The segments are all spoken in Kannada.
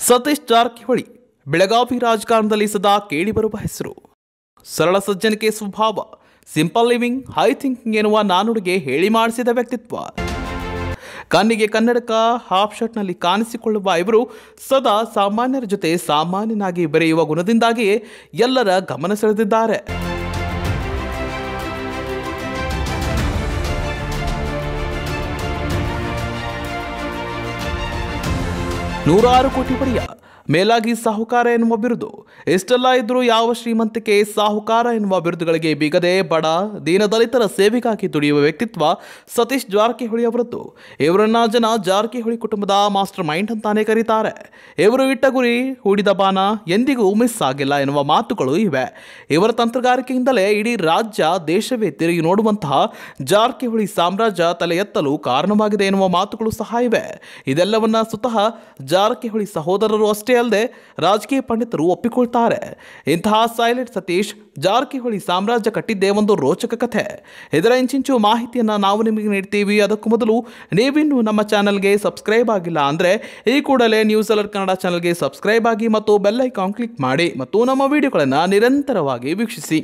ಸತೀಶ್ ಜಾರಕಿಹೊಳಿ ಬೆಳಗಾವಿ ರಾಜಕಾರಣದಲ್ಲಿ ಸದಾ ಕೇಳಿಬರುವ ಹೆಸರು ಸರಳ ಸಜ್ಜನಿಕೆ ಸ್ವಭಾವ ಸಿಂಪಲ್ ಲಿವಿಂಗ್ ಹೈ ಥಿಂಕಿಂಗ್ ಎನ್ನುವ ನಾನುಡಿಗೆ ಹೇಳಿ ಮಾಡಿಸಿದ ವ್ಯಕ್ತಿತ್ವ ಕಣ್ಣಿಗೆ ಕನ್ನಡಕ ಹಾಫ್ ಶರ್ಟ್ನಲ್ಲಿ ಕಾಣಿಸಿಕೊಳ್ಳುವ ಇವರು ಸದಾ ಸಾಮಾನ್ಯರ ಜೊತೆ ಸಾಮಾನ್ಯನಾಗಿ ಬೆರೆಯುವ ಗುಣದಿಂದಾಗಿ ಎಲ್ಲರ ಗಮನ ಸೆಳೆದಿದ್ದಾರೆ ನೂರಾರು ಕೋಟಿ ಒಡೆಯ ಮೇಲಾಗಿ ಸಾಹುಕಾರ ಎನ್ನುವ ಬಿರುದು ಇಷ್ಟೆಲ್ಲ ಇದ್ರೂ ಯಾವ ಶ್ರೀಮಂತಿಕೆ ಸಾಹುಕಾರ ಎನ್ನುವ ಬಿರುದುಗಳಿಗೆ ಬಿಗದೆ ಬಡ ದೀನದಲಿತರ ಸೇವೆಗಾಗಿ ದುಡಿಯುವ ವ್ಯಕ್ತಿತ್ವ ಸತೀಶ್ ಜಾರಕಿಹೊಳಿ ಅವರದ್ದು ಇವರನ್ನ ಜನ ಜಾರಕಿಹೊಳಿ ಕುಟುಂಬದ ಮಾಸ್ಟರ್ ಮೈಂಡ್ ಅಂತಾನೆ ಕರೀತಾರೆ ಇವರು ಇಟ್ಟ ಗುರಿ ಹೂಡಿದ ಬಾನ ಎಂದಿಗೂ ಮಿಸ್ ಆಗಿಲ್ಲ ಎನ್ನುವ ಮಾತುಗಳು ಇವೆ ಇವರ ತಂತ್ರಗಾರಿಕೆಯಿಂದಲೇ ಇಡೀ ರಾಜ್ಯ ದೇಶವೇ ತಿರುಗಿ ನೋಡುವಂತಹ ಜಾರಕಿಹೊಳಿ ಸಾಮ್ರಾಜ್ಯ ತಲೆ ಎತ್ತಲು ಕಾರಣವಾಗಿದೆ ಎನ್ನುವ ಮಾತುಗಳು ಸಹ ಇವೆ ಇದೆಲ್ಲವನ್ನ ಸ್ವತಃ ಜಾರಕಿಹೊಳಿ ಸಹೋದರರು ಅಷ್ಟೇ ಅಲ್ಲದೆ ರಾಜಕೀಯ ಪಂಡಿತರು ಒಪ್ಪಿಕೊಳ್ತಾರೆ ಇಂತಹ ಸೈಲೆಂಟ್ ಸತೀಶ್ ಜಾರಕಿಹೊಳಿ ಸಾಮ್ರಾಜ್ಯ ಕಟ್ಟಿದ್ದೇ ಒಂದು ರೋಚಕ ಕಥೆ ಇದರ ಇಂಚಿಂಚು ಮಾಹಿತಿಯನ್ನು ನಾವು ನಿಮಗೆ ನೀಡ್ತೀವಿ ಅದಕ್ಕೂ ಮೊದಲು ನೀವಿನ್ನೂ ನಮ್ಮ ಚಾನಲ್ಗೆ ಸಬ್ಸ್ಕ್ರೈಬ್ ಆಗಿಲ್ಲ ಅಂದರೆ ಈ ಕೂಡಲೇ ನ್ಯೂಸ್ ಅಲರ್ಟ್ ಕನ್ನಡ ಚಾನಲ್ಗೆ ಸಬ್ಸ್ಕ್ರೈಬ್ ಆಗಿ ಮತ್ತು ಬೆಲ್ ಐಕಾನ್ ಕ್ಲಿಕ್ ಮಾಡಿ ಮತ್ತು ನಮ್ಮ ವಿಡಿಯೋಗಳನ್ನು ನಿರಂತರವಾಗಿ ವೀಕ್ಷಿಸಿ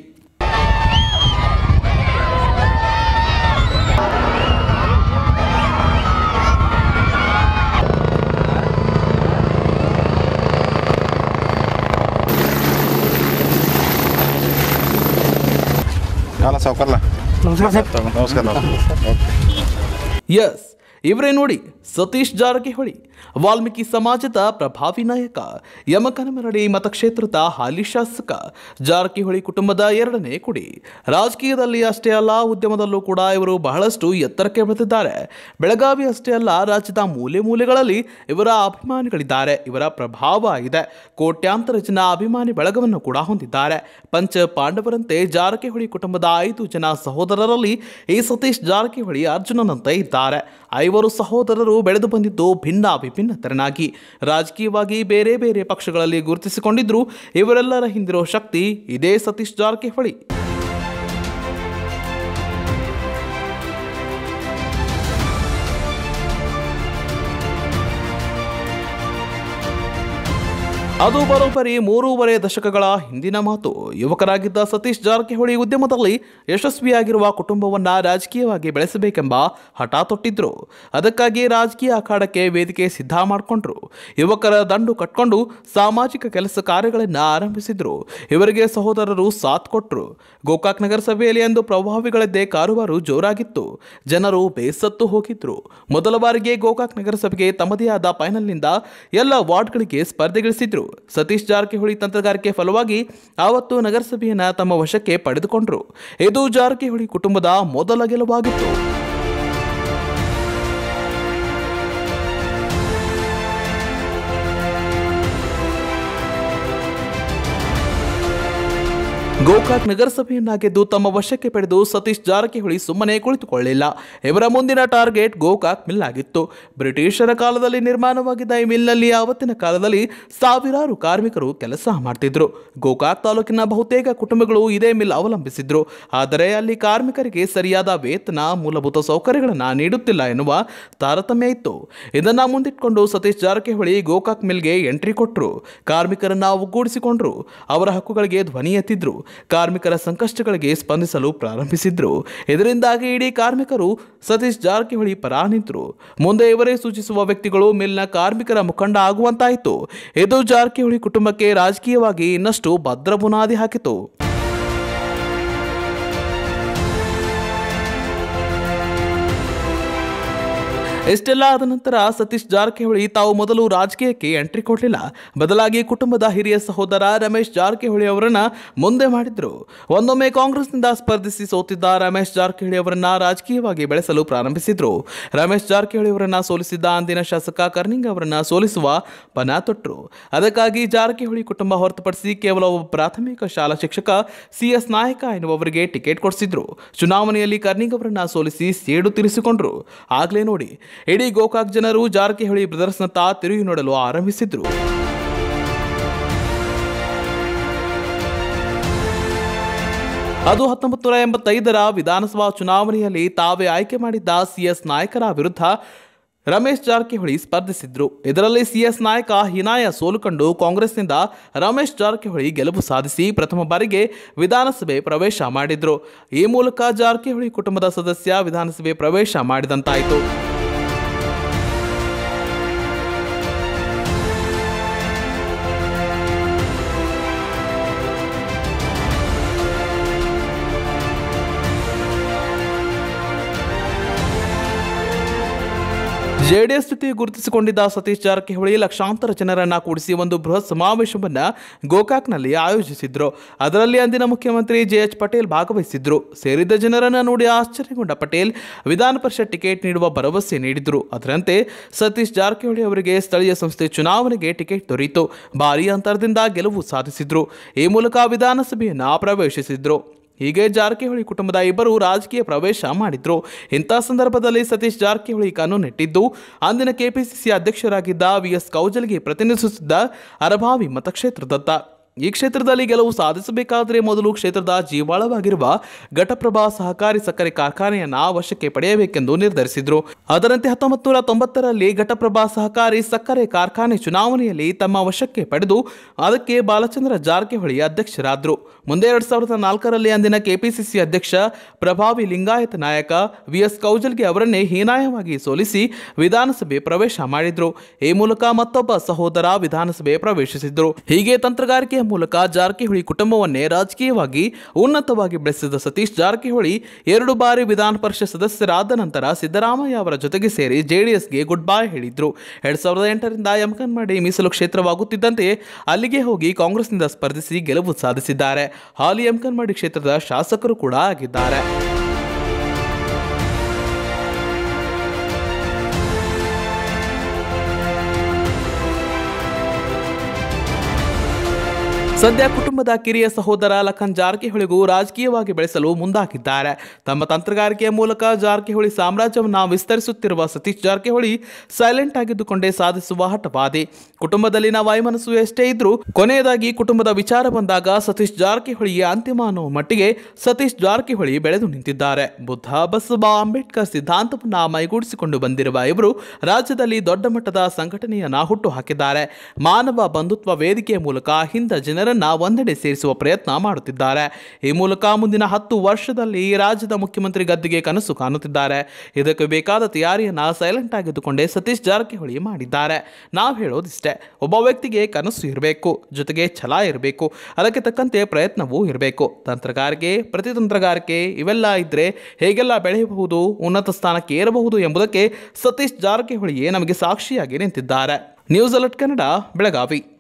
ಅಲ್ಲ ಸಾವುಕಾರಲ್ಲ ನಮಸ್ಕಾರ ಸಾಹೇಬ್ ನಮಸ್ಕಾರ ನಮಸ್ಕಾರ ಎಸ್ ಇವರೇ ನೋಡಿ ಸತೀಶ್ ಜಾರಕಿಹೊಳಿ ವಾಲ್ಮೀಕಿ ಸಮಾಜದ ಪ್ರಭಾವಿ ನಾಯಕ ಯಮಕನಮರಡಿ ಮತಕ್ಷೇತ್ರದ ಹಾಲಿ ಶಾಸಕ ಜಾರಕಿಹೊಳಿ ಕುಟುಂಬದ ಎರಡನೇ ಕುಡಿ ರಾಜಕೀಯದಲ್ಲಿ ಅಷ್ಟೇ ಅಲ್ಲ ಉದ್ಯಮದಲ್ಲೂ ಕೂಡ ಇವರು ಬಹಳಷ್ಟು ಎತ್ತರಕ್ಕೆ ಬೆಳೆದಿದ್ದಾರೆ ಬೆಳಗಾವಿ ಅಷ್ಟೇ ಅಲ್ಲ ರಾಜ್ಯದ ಮೂಲೆ ಮೂಲೆಗಳಲ್ಲಿ ಇವರ ಅಭಿಮಾನಿಗಳಿದ್ದಾರೆ ಇವರ ಪ್ರಭಾವ ಇದೆ ಕೋಟ್ಯಾಂತರ ಜನ ಅಭಿಮಾನಿ ಬಳಗವನ್ನು ಕೂಡ ಹೊಂದಿದ್ದಾರೆ ಪಂಚ ಪಾಂಡವರಂತೆ ಜಾರಕಿಹೊಳಿ ಕುಟುಂಬದ ಐದು ಜನ ಸಹೋದರರಲ್ಲಿ ಈ ಸತೀಶ್ ಜಾರಕಿಹೊಳಿ ಅರ್ಜುನನಂತೆ ಇದ್ದಾರೆ ಐವರು ಸಹೋದರರು ಬೆಳೆದು ಬಂದಿದ್ದು ಭಿನ್ನ ವಿಭಿನ್ನತರನಾಗಿ ರಾಜಕೀಯವಾಗಿ ಬೇರೆ ಬೇರೆ ಪಕ್ಷಗಳಲ್ಲಿ ಗುರುತಿಸಿಕೊಂಡಿದ್ರು ಇವರೆಲ್ಲರ ಹಿಂದಿರೋ ಶಕ್ತಿ ಇದೇ ಸತೀಶ್ ಜಾರಕಿಹೊಳಿ ಅದು ಬರೋಬ್ಬರಿ ಮೂರೂವರೆ ದಶಕಗಳ ಹಿಂದಿನ ಮಾತು ಯುವಕರಾಗಿದ್ದ ಸತೀಶ್ ಜಾರಕಿಹೊಳಿ ಉದ್ಯಮದಲ್ಲಿ ಯಶಸ್ವಿಯಾಗಿರುವ ಕುಟುಂಬವನ್ನ ರಾಜಕೀಯವಾಗಿ ಬೆಳೆಸಬೇಕೆಂಬ ಹಠ ತೊಟ್ಟಿದ್ರು ಅದಕ್ಕಾಗಿ ರಾಜಕೀಯ ಅಖಾಡಕ್ಕೆ ವೇದಿಕೆ ಸಿದ್ಧ ಮಾಡಿಕೊಂಡ್ರು ಯುವಕರ ದಂಡು ಕಟ್ಕೊಂಡು ಸಾಮಾಜಿಕ ಕೆಲಸ ಕಾರ್ಯಗಳನ್ನು ಆರಂಭಿಸಿದ್ರು ಇವರಿಗೆ ಸಹೋದರರು ಸಾಥ್ ಕೊಟ್ರು ಗೋಕಾಕ್ ನಗರಸಭೆಯಲ್ಲಿ ಎಂದು ಪ್ರಭಾವಿಗಳದ್ದೇ ಕಾರುಬಾರು ಜೋರಾಗಿತ್ತು ಜನರು ಬೇಸತ್ತು ಹೋಗಿದ್ರು ಮೊದಲ ಬಾರಿಗೆ ಗೋಕಾಕ್ ನಗರಸಭೆಗೆ ತಮ್ಮದೇ ಆದ ಫೈನಲ್ನಿಂದ ಎಲ್ಲ ವಾರ್ಡ್ಗಳಿಗೆ ಸ್ಪರ್ಧೆಗಳಿಸಿದ್ರು ಸತೀಶ್ ಜಾರಕಿಹೊಳಿ ತಂತ್ರಗಾರಿಕೆ ಫಲವಾಗಿ ಆವತ್ತು ನಗರಸಭೆಯನ್ನ ತಮ್ಮ ವಶಕ್ಕೆ ಪಡೆದುಕೊಂಡ್ರು ಇದು ಜಾರಕಿಹೊಳಿ ಕುಟುಂಬದ ಮೊದಲ ಗೆಲುವಾಗಿತ್ತು ಗೋಕಾಕ್ ನಗರಸಭೆಯನ್ನ ಗೆದ್ದು ತಮ್ಮ ವಶಕ್ಕೆ ಪಡೆದು ಸತೀಶ್ ಜಾರಕಿಹೊಳಿ ಸುಮ್ಮನೆ ಕುಳಿತುಕೊಳ್ಳಿಲ್ಲ ಇವರ ಮುಂದಿನ ಟಾರ್ಗೆಟ್ ಗೋಕಾಕ್ ಮಿಲ್ ಆಗಿತ್ತು ಬ್ರಿಟಿಷರ ಕಾಲದಲ್ಲಿ ನಿರ್ಮಾಣವಾಗಿದ್ದ ಈ ಮಿಲ್ನಲ್ಲಿ ಆವತ್ತಿನ ಕಾಲದಲ್ಲಿ ಸಾವಿರಾರು ಕಾರ್ಮಿಕರು ಕೆಲಸ ಮಾಡ್ತಿದ್ರು ಗೋಕಾಕ್ ತಾಲೂಕಿನ ಬಹುತೇಕ ಕುಟುಂಬಗಳು ಇದೇ ಮಿಲ್ ಅವಲಂಬಿಸಿದ್ರು ಆದರೆ ಅಲ್ಲಿ ಕಾರ್ಮಿಕರಿಗೆ ಸರಿಯಾದ ವೇತನ ಮೂಲಭೂತ ಸೌಕರ್ಯಗಳನ್ನು ನೀಡುತ್ತಿಲ್ಲ ಎನ್ನುವ ತಾರತಮ್ಯ ಇತ್ತು ಇದನ್ನ ಮುಂದಿಟ್ಕೊಂಡು ಸತೀಶ್ ಜಾರಕಿಹೊಳಿ ಗೋಕಾಕ್ ಮಿಲ್ಗೆ ಎಂಟ್ರಿ ಕೊಟ್ಟರು ಕಾರ್ಮಿಕರನ್ನ ಒಗ್ಗೂಡಿಸಿಕೊಂಡ್ರು ಅವರ ಹಕ್ಕುಗಳಿಗೆ ಧ್ವನಿ ಎತ್ತಿದ್ರು ಕಾರ್ಮಿಕರ ಸಂಕಷ್ಟಗಳಿಗೆ ಸ್ಪಂದಿಸಲು ಪ್ರಾರಂಭಿಸಿದ್ರು ಇದರಿಂದಾಗಿ ಇಡೀ ಕಾರ್ಮಿಕರು ಸತೀಶ್ ಜಾರಕಿಹೊಳಿ ಪರ ನಿಂತರು ಮುಂದೆ ಇವರೇ ಸೂಚಿಸುವ ವ್ಯಕ್ತಿಗಳು ಮಿಲ್ನ ಕಾರ್ಮಿಕರ ಮುಖಂಡ ಆಗುವಂತಾಯಿತು ಇದು ಜಾರಕಿಹೊಳಿ ಕುಟುಂಬಕ್ಕೆ ರಾಜಕೀಯವಾಗಿ ಇನ್ನಷ್ಟು ಭದ್ರ ಬುನಾದಿ ಹಾಕಿತು ಇಷ್ಟೆಲ್ಲ ಆದ ನಂತರ ಸತೀಶ್ ಜಾರಕಿಹೊಳಿ ತಾವು ಮೊದಲು ರಾಜಕೀಯಕ್ಕೆ ಎಂಟ್ರಿ ಕೊಡಲಿಲ್ಲ ಬದಲಾಗಿ ಕುಟುಂಬದ ಹಿರಿಯ ಸಹೋದರ ರಮೇಶ್ ಜಾರಕಿಹೊಳಿ ಅವರನ್ನ ಮುಂದೆ ಮಾಡಿದ್ರು ಒಂದೊಮ್ಮೆ ಕಾಂಗ್ರೆಸ್ನಿಂದ ಸ್ಪರ್ಧಿಸಿ ಸೋತಿದ್ದ ರಮೇಶ್ ಜಾರಕಿಹೊಳಿ ಅವರನ್ನ ರಾಜಕೀಯವಾಗಿ ಬೆಳೆಸಲು ಪ್ರಾರಂಭಿಸಿದ್ರು ರಮೇಶ್ ಜಾರಕಿಹೊಳಿ ಅವರನ್ನ ಸೋಲಿಸಿದ್ದ ಅಂದಿನ ಶಾಸಕ ಕರ್ನಿಂಗ್ ಅವರನ್ನ ಸೋಲಿಸುವ ಪನ ತೊಟ್ಟರು ಅದಕ್ಕಾಗಿ ಜಾರಕಿಹೊಳಿ ಕುಟುಂಬ ಹೊರತುಪಡಿಸಿ ಕೇವಲ ಒಬ್ಬ ಪ್ರಾಥಮಿಕ ಶಾಲಾ ಶಿಕ್ಷಕ ಸಿ ಎಸ್ ನಾಯಕ ಎನ್ನುವವರಿಗೆ ಟಿಕೆಟ್ ಕೊಡಿಸಿದ್ರು ಚುನಾವಣೆಯಲ್ಲಿ ಕರ್ನಿಂಗ್ ಅವರನ್ನ ಸೋಲಿಸಿ ಸೇಡು ತೀರಿಸಿಕೊಂಡ್ರು ಆಗ್ಲೇ ನೋಡಿ ಇಡೀ ಗೋಕಾಕ್ ಜನರು ಜಾರಕಿಹೊಳಿ ಬ್ರದರ್ಸ್ನತ್ತ ತಿರುಗಿ ನೋಡಲು ಆರಂಭಿಸಿದ್ರು ಅದು ಹತ್ತೊಂಬತ್ತು ನೂರ ಎಂಬತ್ತೈದರ ವಿಧಾನಸಭಾ ಚುನಾವಣೆಯಲ್ಲಿ ತಾವೇ ಆಯ್ಕೆ ಮಾಡಿದ್ದ ಸಿಎಸ್ ನಾಯಕರ ವಿರುದ್ಧ ರಮೇಶ್ ಜಾರಕಿಹೊಳಿ ಸ್ಪರ್ಧಿಸಿದ್ರು ಇದರಲ್ಲಿ ಸಿಎಸ್ ನಾಯಕ ಹಿನಾಯ ಸೋಲು ಕಂಡು ಕಾಂಗ್ರೆಸ್ನಿಂದ ರಮೇಶ್ ಜಾರಕಿಹೊಳಿ ಗೆಲುವು ಸಾಧಿಸಿ ಪ್ರಥಮ ಬಾರಿಗೆ ವಿಧಾನಸಭೆ ಪ್ರವೇಶ ಮಾಡಿದ್ರು ಈ ಮೂಲಕ ಜಾರಕಿಹೊಳಿ ಕುಟುಂಬದ ಸದಸ್ಯ ವಿಧಾನಸಭೆ ಪ್ರವೇಶ ಮಾಡಿದಂತಾಯಿತು ಜೆಡಿಎಸ್ ಜೊತೆ ಗುರುತಿಸಿಕೊಂಡಿದ್ದ ಸತೀಶ್ ಜಾರಕಿಹೊಳಿ ಲಕ್ಷಾಂತರ ಜನರನ್ನ ಕೂಡಿಸಿ ಒಂದು ಬೃಹತ್ ಸಮಾವೇಶವನ್ನ ಗೋಕಾಕ್ನಲ್ಲಿ ಆಯೋಜಿಸಿದ್ರು ಅದರಲ್ಲಿ ಅಂದಿನ ಮುಖ್ಯಮಂತ್ರಿ ಜೆ ಎಚ್ ಪಟೇಲ್ ಭಾಗವಹಿಸಿದ್ರು ಸೇರಿದ್ದ ಜನರನ್ನ ನೋಡಿ ಆಶ್ಚರ್ಯಗೊಂಡ ಪಟೇಲ್ ವಿಧಾನ ಪರಿಷತ್ ಟಿಕೆಟ್ ನೀಡುವ ಭರವಸೆ ನೀಡಿದ್ರು ಅದರಂತೆ ಸತೀಶ್ ಜಾರಕಿಹೊಳಿ ಅವರಿಗೆ ಸ್ಥಳೀಯ ಸಂಸ್ಥೆ ಚುನಾವಣೆಗೆ ಟಿಕೆಟ್ ದೊರೆಯಿತು ಭಾರೀ ಅಂತರದಿಂದ ಗೆಲುವು ಸಾಧಿಸಿದ್ರು ಈ ಮೂಲಕ ವಿಧಾನಸಭೆಯನ್ನ ಪ್ರವೇಶಿಸಿದ್ರು ಹೀಗೆ ಜಾರಕಿಹೊಳಿ ಕುಟುಂಬದ ಇಬ್ಬರು ರಾಜಕೀಯ ಪ್ರವೇಶ ಮಾಡಿದ್ರು ಇಂಥ ಸಂದರ್ಭದಲ್ಲಿ ಸತೀಶ್ ಜಾರಕಿಹೊಳಿ ಕಾನೂನಿಟ್ಟಿದ್ದು ಅಂದಿನ ಕೆಪಿಸಿಸಿ ಅಧ್ಯಕ್ಷರಾಗಿದ್ದ ವಿ ಎಸ್ ಕೌಜಲ್ಗೆ ಪ್ರತಿನಿಧಿಸುತ್ತಿದ್ದ ಅರಭಾವಿ ಮತಕ್ಷೇತ್ರದತ್ತ ಈ ಕ್ಷೇತ್ರದಲ್ಲಿ ಗೆಲುವು ಸಾಧಿಸಬೇಕಾದರೆ ಮೊದಲು ಕ್ಷೇತ್ರದ ಜೀವಾಳವಾಗಿರುವ ಘಟಪ್ರಭಾ ಸಹಕಾರಿ ಸಕ್ಕರೆ ಕಾರ್ಖಾನೆಯನ್ನ ವಶಕ್ಕೆ ಪಡೆಯಬೇಕೆಂದು ನಿರ್ಧರಿಸಿದ್ರು ಅದರಂತೆ ಹತ್ತೊಂಬತ್ತು ನೂರ ತೊಂಬತ್ತರಲ್ಲಿ ಘಟಪ್ರಭಾ ಸಹಕಾರಿ ಸಕ್ಕರೆ ಕಾರ್ಖಾನೆ ಚುನಾವಣೆಯಲ್ಲಿ ತಮ್ಮ ವಶಕ್ಕೆ ಪಡೆದು ಅದಕ್ಕೆ ಬಾಲಚಂದ್ರ ಜಾರಕಿಹೊಳಿ ಅಧ್ಯಕ್ಷರಾದ್ರು ಮುಂದೆ ಎರಡ್ ಸಾವಿರದ ನಾಲ್ಕರಲ್ಲಿ ಅಂದಿನ ಕೆಪಿಸಿಸಿ ಅಧ್ಯಕ್ಷ ಪ್ರಭಾವಿ ಲಿಂಗಾಯತ ನಾಯಕ ವಿ ಎಸ್ ಕೌಜಲ್ಗೆ ಅವರನ್ನೇ ಹೀನಾಯವಾಗಿ ಸೋಲಿಸಿ ವಿಧಾನಸಭೆ ಪ್ರವೇಶ ಮಾಡಿದ್ರು ಈ ಮೂಲಕ ಮತ್ತೊಬ್ಬ ಸಹೋದರ ವಿಧಾನಸಭೆ ಪ್ರವೇಶಿಸಿದ್ರು ಹೀಗೆ ತಂತ್ರಗಾರಿಕೆಯ ಮೂಲಕ ಜಾರಕಿಹೊಳಿ ಕುಟುಂಬವನ್ನೇ ರಾಜಕೀಯವಾಗಿ ಉನ್ನತವಾಗಿ ಬೆಳೆಸಿದ ಸತೀಶ್ ಜಾರಕಿಹೊಳಿ ಎರಡು ಬಾರಿ ವಿಧಾನ ಪರಿಷತ್ ಸದಸ್ಯರಾದ ನಂತರ ಸಿದ್ದರಾಮಯ್ಯ ಅವರ ಜೊತೆಗೆ ಸೇರಿ ಜೆಡಿಎಸ್ಗೆ ಗುಡ್ ಬೈ ಹೇಳಿದ್ರು ಎರಡ್ ಸಾವಿರದ ಎಂಟರಿಂದ ಯಮಕನ್ಮಡಿ ಮೀಸಲು ಕ್ಷೇತ್ರವಾಗುತ್ತಿದ್ದಂತೆ ಅಲ್ಲಿಗೆ ಹೋಗಿ ಕಾಂಗ್ರೆಸ್ನಿಂದ ಸ್ಪರ್ಧಿಸಿ ಗೆಲುವು ಸಾಧಿಸಿದ್ದಾರೆ ಹಾಲಿ ಯಮಕನ್ಮಡಿ ಕ್ಷೇತ್ರದ ಶಾಸಕರು ಕೂಡ ಆಗಿದ್ದಾರೆ ಸದ್ಯ ಕುಟುಂಬದ ಕಿರಿಯ ಸಹೋದರ ಲಖನ್ ಜಾರಕಿಹೊಳಿಗೂ ರಾಜಕೀಯವಾಗಿ ಬೆಳೆಸಲು ಮುಂದಾಗಿದ್ದಾರೆ ತಮ್ಮ ತಂತ್ರಗಾರಿಕೆಯ ಮೂಲಕ ಜಾರಕಿಹೊಳಿ ಸಾಮ್ರಾಜ್ಯವನ್ನು ವಿಸ್ತರಿಸುತ್ತಿರುವ ಸತೀಶ್ ಜಾರಕಿಹೊಳಿ ಸೈಲೆಂಟ್ ಆಗಿದ್ದುಕೊಂಡೇ ಸಾಧಿಸುವ ಹಠವಾದಿ ಕುಟುಂಬದಲ್ಲಿನ ವೈಮನಸ್ಸು ಎಷ್ಟೇ ಇದ್ರೂ ಕೊನೆಯದಾಗಿ ಕುಟುಂಬದ ವಿಚಾರ ಬಂದಾಗ ಸತೀಶ್ ಜಾರಕಿಹೊಳಿಯ ಅಂತಿಮ ಅನ್ನೋ ಮಟ್ಟಿಗೆ ಸತೀಶ್ ಜಾರಕಿಹೊಳಿ ಬೆಳೆದು ನಿಂತಿದ್ದಾರೆ ಬುದ್ಧ ಬಸವ ಅಂಬೇಡ್ಕರ್ ಸಿದ್ಧಾಂತವನ್ನ ಮೈಗೂಡಿಸಿಕೊಂಡು ಬಂದಿರುವ ಇವರು ರಾಜ್ಯದಲ್ಲಿ ದೊಡ್ಡ ಮಟ್ಟದ ಸಂಘಟನೆಯನ್ನ ಹುಟ್ಟು ಹಾಕಿದ್ದಾರೆ ಮಾನವ ಬಂಧುತ್ವ ವೇದಿಕೆಯ ಮೂಲಕ ಹಿಂದ ಜನರನ್ನ ಒಂದೆಡೆ ಸೇರಿಸುವ ಪ್ರಯತ್ನ ಮಾಡುತ್ತಿದ್ದಾರೆ ಈ ಮೂಲಕ ಮುಂದಿನ ಹತ್ತು ವರ್ಷದಲ್ಲಿ ಈ ರಾಜ್ಯದ ಮುಖ್ಯಮಂತ್ರಿ ಗದ್ದಿಗೆ ಕನಸು ಕಾಣುತ್ತಿದ್ದಾರೆ ಇದಕ್ಕೆ ಬೇಕಾದ ತಯಾರಿಯನ್ನ ಸೈಲೆಂಟ್ ಆಗಿದ್ದುಕೊಂಡೇ ಸತೀಶ್ ಜಾರಕಿಹೊಳಿ ಮಾಡಿದ್ದಾರೆ ನಾವು ಹೇಳೋದಿಷ್ಟೇ ಒಬ್ಬ ವ್ಯಕ್ತಿಗೆ ಕನಸು ಇರಬೇಕು ಜೊತೆಗೆ ಛಲ ಇರಬೇಕು ಅದಕ್ಕೆ ತಕ್ಕಂತೆ ಪ್ರಯತ್ನವೂ ಇರಬೇಕು ತಂತ್ರಗಾರಿಕೆ ಪ್ರತಿತಂತ್ರಗಾರಿಕೆ ಇವೆಲ್ಲ ಇದ್ರೆ ಹೇಗೆಲ್ಲ ಬೆಳೆಯಬಹುದು ಉನ್ನತ ಸ್ಥಾನಕ್ಕೆ ಏರಬಹುದು ಎಂಬುದಕ್ಕೆ ಸತೀಶ್ ಜಾರಕಿಹೊಳಿಯೇ ನಮಗೆ ಸಾಕ್ಷಿಯಾಗಿ ನಿಂತಿದ್ದಾರೆ ನ್ಯೂಸ್ ಅಲರ್ಟ್ ಕನ್ನಡ ಬೆಳಗಾವಿ